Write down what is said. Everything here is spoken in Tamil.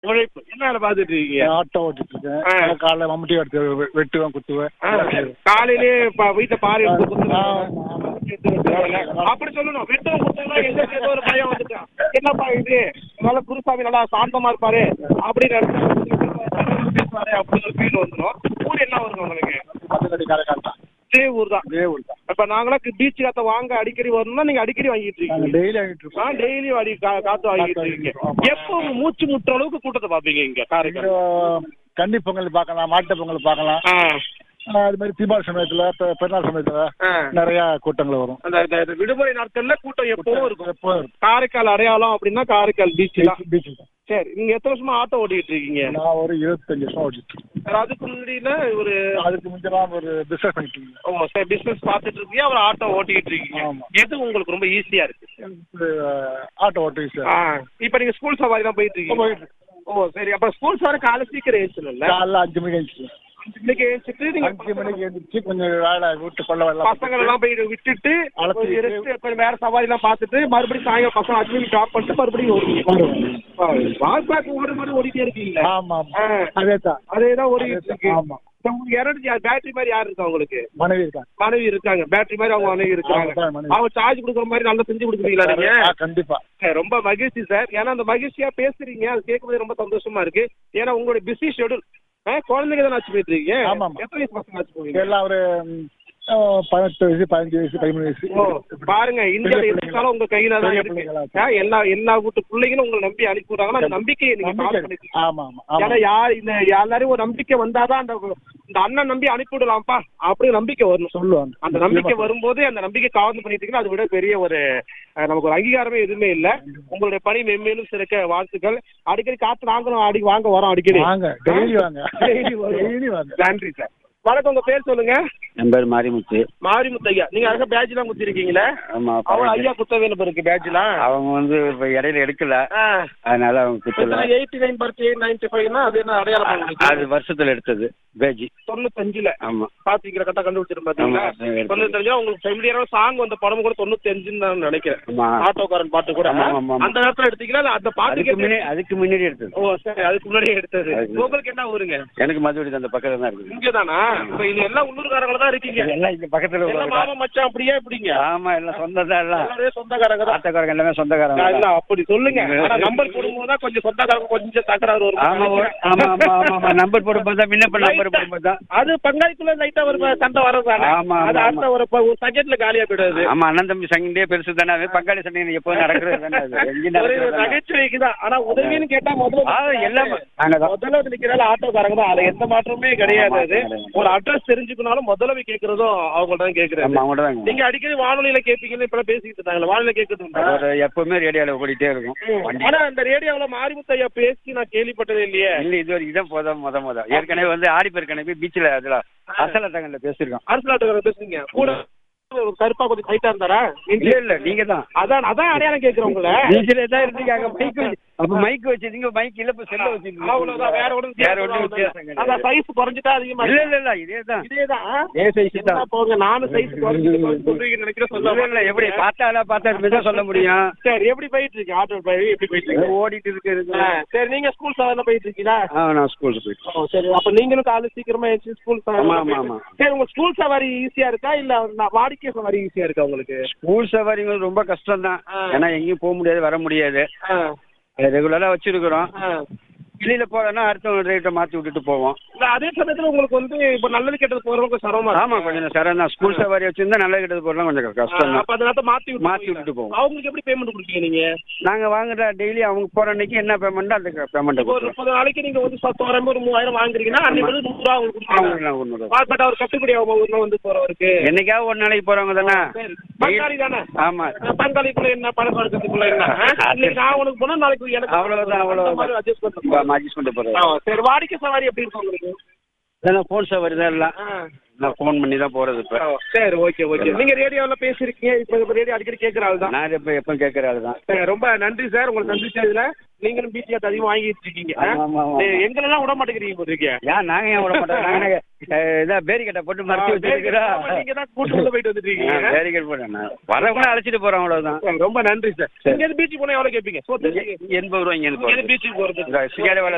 உழைப்பு என்ன வேலை பார்த்துட்டு இருக்கீங்க ஆட்டோ ஓட்டிட்டு இருக்கேன் ஆ. நான் காலைல மம்முட்டி எடுத்து வெ- வெட்டுவேன் குத்துவேன் ஆ, காலையிலே ப- வீட்டுல பாரு எடுத்து குத்துறாங்க. ஆமா, ஆமா. அப்படி சொல்லணும் வெட்டம் குத்தா எங்க ஏதோ ஒரு பயம் வந்துட்டான் என்னப்பா இது நல்ல குருசாமி நல்லா சாந்தமா இருப்பாரு அப்படின்னு பேசுவாரு அப்படின்னு ஒரு ஃபீல் வந்துடும் ஊர் என்ன வருங்க உங்களுக்கு மதுக்கடி காரைக்கால் தான் இதே ஊர் தான் இதே ஊர் தான் இப்ப நாங்களாம் பீச் காத்த வாங்க அடிக்கடி வரணும்னா நீங்க அடிக்கடி வாங்கிட்டு நாங்க இருக்கீங்க டெய்லி ஆகிட்டு இருக்கோம் நான் டெய்லி அடி கா- காத்து வாங்கிட்டு இருக்கீங்க எப்போ மூச்சு முட்டுற அளவுக்கு கூட்டத்தை பாப்பீங்க இங்க காரைக்கால் இங்க கன்னி பொங்கல் பார்க்கலாம் மாட்டு பொங்கல் பார்க்கலாம் ஆ, ஆ, அது மாதிரி தீபாவளி சமயத்துல பெ- பெருநாள் சமயத்துல ஆ. நிறைய கூட்டங்கள் வரும் அந்த இந்த- இந்த விடுமுறை நாட்கள்ல கூட்டம் எப்பவும் இருக்கும் எப்போ காரைக்கால் அடையாளம் அப்படின்னா காரைக்கால் பீச் தான் பீச் தான் சரி நீங்க எத்தனை வருஷமா ஆட்டோ ஓட்டிட்டு இருக்கீங்க நான் ஒரு இருபத்தஞ்சு வருஷம் ஓட்டிட்டு இருக்கேன். சார், அதுக்கு முன்னாடியில ஒரு அதுக்கு முன்னெல்லாம் ஒரு பிசினஸ் பண்ணிட்டு இருந்தேன் ஓ சரி பிசினஸ் பார்த்துட்டு இருக்கீங்க அப்புறம் ஆட்டோ ஓட்டிட்டு இருக்கீங்க ஆமா. எது உங்களுக்கு ரொம்ப ஈஸியா இருக்கு எனக்கு, ஆட்டோ ஓட்டி சார் ஆ இப்போ நீங்க ஸ்கூல் சவாரி தான் போயிட்டு இருக்கீங்க போயிட்டு ஓ சரி அப்ப ஸ்கூல் சவாரி காலை சீக்கிரம் ஏச்சணும்ல காலைல அஞ்சு மணிக்கு எழுந்துச்சு அஞ்சு மணிக்கு ஏச்சிட்டு நீங்க அஞ்சு மணிக்கு எழுந்திரிச்சு கொஞ்சம் வேலை வீட்டு கொள்ள வேலை பசங்க எல்லாம் போய் விட்டுட்டு அழைச்சிட்டு கொஞ்சம் ரெஸ்ட் கொஞ்சம் வேற சவாரி எல்லாம் பார்த்துட்டு மறுபடியும் சாயங்காலம் பசங்க அஞ்சு மணிக்கு ட்ராப் பண்ணிட்டு மறுபடியும் ஓடுவீங்க வால் பேக் ஓடு மாதிரி ஓடிட்டே இருக்கீங்களா ஆமா ஆ. ஆமா அதே தான் அதே தான் ஓடிட்டு இருக்கு ஆமா இப்ப உங்களுக்கு எனர்ஜி பேட்டரி மாதிரி யார் இருக்கா உங்களுக்கு மனைவி இருக்காங்க மனைவி இருக்காங்க பேட்டரி மாதிரி அவங்க மனைவி இருக்காங்க ஆமா, மனைவி. அவங்க சார்ஜ் கொடுக்குற மாதிரி நல்லா செஞ்சு கொடுக்குறீங்களா நீங்க ஆ, கண்டிப்பா சார், ரொம்ப மகிழ்ச்சி சார் ஏன்னா அந்த மகிழ்ச்சியா பேசுறீங்க அது கேட்கும்போது ரொம்ப சந்தோஷமா இருக்கு ஏன்னா உங்களுடைய பிஸி ஷெடியூல் குழந்தைங்க தானே ஆச்சு போயிட்டு இருக்கீங்க ஆமா, ஆமா. எத்தனை வயசு பசங்க ஆச்சு போவீங்க எல்லாம் ஒரு ம், ஆ, பதினெட்டு வயசு பதினஞ்சு வயசு பதிமூணு வயசு ஓ பாருங்க இந்தியால பெரிய எதிர்காலம் உங்க கையில தான் பெரிய இருக்கு பிள்ளைங்களா ஆ, எல்லா எல்லா வீட்டு பிள்ளைங்களும் உங்களை நம்பி அனுப்பி விடுறாங்கன்னா அந்த நம்பிக்கையை நீங்க நம்பிக்கை பாஸ் இருக்கு. பண்ணிருக்கீங்க ஆமா ஆமா ஆமா ஏன்னா யார் இந்த எல்லாரும் ஒரு நம்பிக்கை வந்தாதான் அந்த இந்த அண்ணன் நம்பி அனுப்பி விடலாம்ப்பா அப்படி நம்பிக்கை வரணும் சொல்லுவாங்க அந்த நம்பிக்கை வரும்போது அந்த நம்பிக்கை காவந்து பண்ணிட்டு இருக்கீங்க அதை விட பெரிய ஒரு அஹ், நமக்கு ஒரு அங்கீகாரமே எதுவுமே இல்ல உங்களுடைய பணி மென்மேலும் சிறக்க வாழ்த்துக்கள் அடிக்கடி காத்து நாங்களும் அடி வாங்க வரோம் அடிக்கடி வாங்க டெய்லி வாங்க Daily வரும். டெய்லி வாங்க நன்றி சார் வணக்கம் உங்க பேர் சொல்லுங்க என் பேர் மாரிமுத்து மாரிமுத்து ஐயா நீங்க அதுக்கு பேட்ஜ் எல்லாம் குத்திருக்கீங்களா ஆமா அவங்க ஐயா குத்த வேணும் இருக்கு பேட்ஜ்லாம் அவங்க வந்து இப்ப இடையில எடுக்கல அதனால அவங்க குத்தல eighty nine birth eight ninety ஃபைவ்னா அது என்ன அடையாளம் உங்களுக்கு? அது வருஷத்துல எடுத்தது பேஜி தொண்ணூத்தஞ்சுல ஆமா பாத்தீங்களா கரெக்டா கண்டுபிடிச்சிரும் பாத்தீங்களா ஆமா, அது எடுத்தது. தொண்ணூத்தஞ்சு உங்களுக்கு ஃபெமிலியரான சாங் வந்த படம் கூட தொண்ணூத்தஞ்சுன்னு நான் நினைக்கிறேன் ஆமா ஆட்டோக்காரன் பாட்டு கூட ஆமா, ஆமா, ஆமா. அந்த நேரத்துல எடுத்தீங்களா இல்ல அந்த பாட்டு அதுக்கு கேட்டு முன்னாடி அதுக்கு முன்னாடி எடுத்தது ஓ சரி அதுக்கு முன்னாடியே எடுத்தது அதுக்கு- உங்களுக்கு என்ன ஊருங்க எனக்கு மதுரை அந்த பக்கத்துல தான் இருக்குது இங்கதானா இப்ப இது எல்லாம் உள்ளூர்காரங்கள தான் இருக்கீங்க எல்லாம் இங்க பக்கத்துல எல்லாம் உள்ளவங்க மாமா மச்சான் அப்படியே இப்படிங்க ஆமா எல்லாம் சொந்தம் தான் எல்லாம் எல்லாரும் சொந்தக்காரங்க தான் ஆட்டக்காரங்க எல்லாமே சொந்தக்காரங்க இல்ல தான். அப்படி சொல்லுங்க ஆனா நம்பர் போடும்போது தான் கொஞ்சம் சொந்தக்காரங்க கொஞ்சம் தகராறு வரும் ஆமா ஒரு- ஆமா ஆமா ஆமா ஆமா நம்பர் போடும்போது தான் விண்ணப்ப நம்பர் போடும்போது தான் அது பங்காளிக்குள்ள லைட்டா ஒரு சண்டை வரதானே ஆமா, அது ஆமா, அடுத்த ஒரு ப- ஒரு செகண்ட்ல காலியா போயிடுது ஆமா அண்ணன் தம்பி சண்டையே பெருசு தானே அது பங்காளி சண்டை எப்போதும் நடக்கிறது தானே அது எங்கேயும் ஒரு நடக்கிறது தானே. நகைச்சுவைக்கு தான் ஆனா உதவின்னு கேட்டா முதல்ல ஆ, எல்லாமே நாங்க தான் முதல்ல வந்து நிக்கிறால ஆட்டோக்காரங்க தான் அதுல எந்த மாற்றமே கிடையாது அது ஆமா, ஆமா. ஒரு அட்ரஸ் தெரிஞ்சுக்கனாலும் முதல்ல போய் கேக்குறதும் அவங்க தான் கேக்குறாங்க ஆமா அவங்க தான் நீங்க அடிக்கடி வானொலியில கேப்பீங்கன்னு இப்ப பேசிக்கிட்டு இருந்தாங்களா வானொலியில கேக்குறது உண்டா? ஒரு எப்பவுமே ரேடியோல ஓடிட்டே இருக்கும் வண்டி ஆனா அந்த ரேடியோவுல மாரிமுத்து ஐயா பேசி நான் கேள்விப்பட்டதே இல்லையே இல்ல இது வரைக்கும் இதான் போத முத முத ஏற்கனவே வந்து ஆடிப்பெருக்கனவே பீச்சில் அதுல அசலத்தங்கல்ல பேசியிருக்கோம் அரசு ஆட்டோக்காரர் பேசுறீங்க கூட ஒரு கருப்பா கொஞ்சம் ஹைட்டா இருந்தாரா இல்ல இல்ல நீங்க தான் அதான் அதான் அடையாளம் கேக்குறேன் உங்களை பீச்சில தான் இருந்தீங்க அங்க மைக் வச்சு அப்ப மைக் வச்சிருந்தீங்க மைக் இல்ல இப்ப செல்ல வச்சிருக்கீங்க அவ்வளவுதான் வேற ஒண்ணும் வேற ஒண்ணும் வித்தியாசம் அதான் கிடையாது சைஸ் குறைஞ்சிட்டா அதிகமா இல்ல இல்ல இல்ல இதே தான் இதேதான் ஏ சைஸ் தான் என்ன போங்க நானும் சைஸ் குறைஞ்சிட்டு சொல்றீங்கன்னு நினைக்கிறேன் இல்ல சொல்ல இல்ல எப்படி பார்த்தால பார்த்தா தான் சொல்ல முடியும் சரி எப்படி போயிட்டு இருக்கு ஆட்டோ போய் எப்படி போயிட்டு இருக்கு ஓடிட்டு இருக்கு இருக்கு ஆ, சரி நீங்க ஸ்கூல் சாதாரண போயிட்டு இருக்கீங்களா ஆ நான் ஸ்கூலுக்கு போயிட்டு ஓ சரி அப்ப நீங்களும் காலைல சீக்கிரமா எழுந்து ஸ்கூல் ஆமா, ஆமா, ஆமா. சரி உங்க ஸ்கூல் சவாரி ஈஸியா இருக்கா இல்ல நா- வாடிக்கை சவாரி ஈஸியா இருக்கா உங்களுக்கு ஸ்கூல் சவாரிங்கிறது ரொம்ப கஷ்டம் தான் ஆ. ஏன்னா எங்கேயும் போக முடியாது வர முடியாது ஆ, ரெகுலரா வச்சிருக்கிறோம் ஆ. வெளியில போறோம்னா அடுத்தவங்க ரேட்டை மாத்தி விட்டுட்டு போவோம் இல்ல அதே சமயத்துல உங்களுக்கு வந்து இப்ப நல்லது கெட்டது போறவங்க சிரமமா இருக்கு. ஆமா கொஞ்சம் சரம் தான் ஸ்கூல் சவாரி வச்சிருந்தா நல்ல கிட்டது போறலாம் கொஞ்சம் ஆ, கஷ்டம் தான் அப்ப அந்த நேரத்தை மாத்தி விட்டு மாத்தி போவீங்க. விட்டுட்டு போவோம். அவங்களுக்கு எப்படி பேமெண்ட் கொடுப்பீங்க நீங்க நாங்க வாங்குற டெய்லி அவங்க போற அன்னைக்கு என்ன பேமெண்ட் அந்த பேமெண்ட் இப்போ ஒரு முப்பது நாளைக்கு நீங்க வந்து பத்தாயிரம் ஒரு மூவாயிரம் வாங்குறீங்கன்னா அன்னைக்கு வந்து நூறு ரூபா அவங்களுக்கு கொடுப்பீங்க பட் அவர் கட்டுப்படி ஆகும் ஊர்ல வந்து போறவருக்கு என்னைக்காவது ஒரு நாளைக்கு போறவங்க தானே சரி. பங்காளி தானே ஆமா பங்காளிக்குள்ள என்ன பணம் பழக்கத்துக்குள்ள என்ன ஆ? இன்னைக்கு நான் உனக்கு போனா நாளைக்கு எனக்கு அவ்வளவுதான் அவ்வளவுதான் அட்ஜஸ்ட் பண்ணுறோம் அட்ஜஸ்ட் பண்ணிட்டு போறது சரி வாடிக்கை சவாரி எப்படி இருக்கும் உங்களுக்கு இதெல்லாம் ஃபோன் சவாரி தான் எல்லாம் ஆ. நான் ஃபோன் பண்ணி தான் போறது இப்ப ஓ, சரி ஓகே ஓகே நீங்க ரேடியோல பேசிருக்கீங்க இப்ப ரேடியோ அடிக்கடி கேட்கற ஆள் தான் நான் இப்ப எப்ப கேட்கற ஆளு தான் சரி, ரொம்ப நன்றி சார் உங்களுக்கு சந்திச்சதுல நீங்களும் பிடிஆர் அதிகமா வாங்கிட்டு இருக்கீங்க ஆ? ஆமா, ஆமா, ஆமா. சரி, எங்களெல்லாம் விட மாட்டேங்கிறீங்க போட்டுருக்கீங்க ஏன் நாங்க ஏன் விட மாட்டோம் நாங்க இதான் பேரிக்கட்டை போட்டு மறைச்சு வச்சிருக்கிறோம் நீங்க தான் கூட்டு உள்ள போயிட்டு வந்துருக்கீங்க பேரிக்கட் போட்டேன் நான் வரவங்க அழைச்சிட்டு போறோம் அவ்வளவுதான் சரி, ரொம்ப நன்றி சார் சரி. இங்க பீச்சுக்கு போனா எவ்வளவு கேட்பீங்க எண்பது ரூபா இங்க இருந்து பீச்சுக்கு போறது போறது சிகாரி